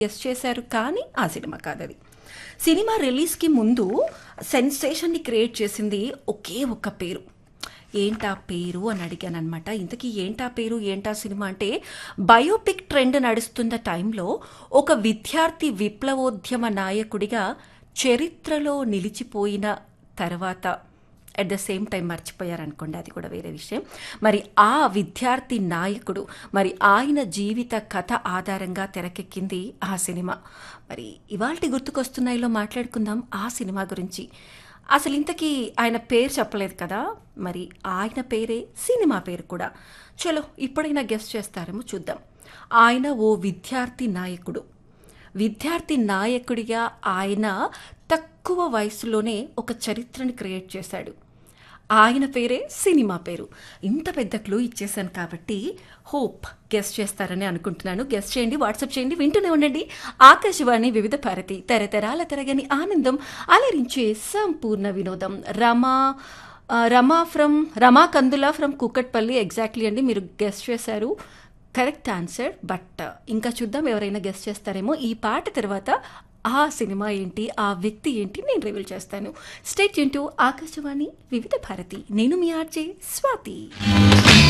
guess చేశారు కానీ ఆ సినిమా కాదది సినిమా రిలీజ్కి ముందు సెన్సేషన్ని క్రియేట్ చేసింది ఒకే ఒక్క పేరు ఏంటా పేరు అని అడిగాను అనమాట ఇంతకీ ఏంటా పేరు ఏంటా సినిమా అంటే బయోపిక్ ట్రెండ్ నడుస్తున్న టైంలో ఒక విద్యార్థి విప్లవోద్యమ నాయకుడిగా చరిత్రలో నిలిచిపోయిన తర్వాత అట్ ద సేమ్ టైం మర్చిపోయారనుకోండి అది కూడా వేరే విషయం మరి ఆ విద్యార్థి నాయకుడు మరి ఆయన జీవిత కథ ఆధారంగా తెరకెక్కింది ఆ సినిమా మరి ఇవాల్టి గుర్తుకొస్తున్నాయిలో మాట్లాడుకుందాం ఆ సినిమా గురించి అసలు ఇంతకీ ఆయన పేరు చెప్పలేదు కదా మరి ఆయన పేరే సినిమా పేరు కూడా చలో ఇప్పుడైనా గెస్ట్ చేస్తారేమో చూద్దాం ఆయన ఓ విద్యార్థి నాయకుడు విద్యార్థి నాయకుడిగా ఆయన తక్కువ వయసులోనే ఒక చరిత్రని క్రియేట్ చేశాడు ఆయన పేరే సినిమా పేరు ఇంత పెద్ద క్లూ ఇచ్చేసాను కాబట్టి హోప్ గెస్ట్ చేస్తారని అనుకుంటున్నాను గెస్ట్ చేయండి వాట్సాప్ చేయండి వింటూనే ఉండండి ఆకాశవాణి వివిధ భారతి తరతరాల తరగని ఆనందం అలరించే సంపూర్ణ వినోదం రమా ఆ, Rama from Rama Kandula from Kukatpally exactly అండి మీరు గెస్ట్ చేశారు కరెక్ట్ ఆన్సర్ బట్ ఇంకా చూద్దాం ఎవరైనా గెస్ట్ చేస్తారేమో ఈ పాట తర్వాత ఆ సినిమా ఏంటి ఆ వ్యక్తి ఏంటి నేను రివీల్ చేస్తాను స్టేట్ యూన్ టు ఆకాశవాణి వివిధ భారతి నేను మీ ఆర్జే స్వాతి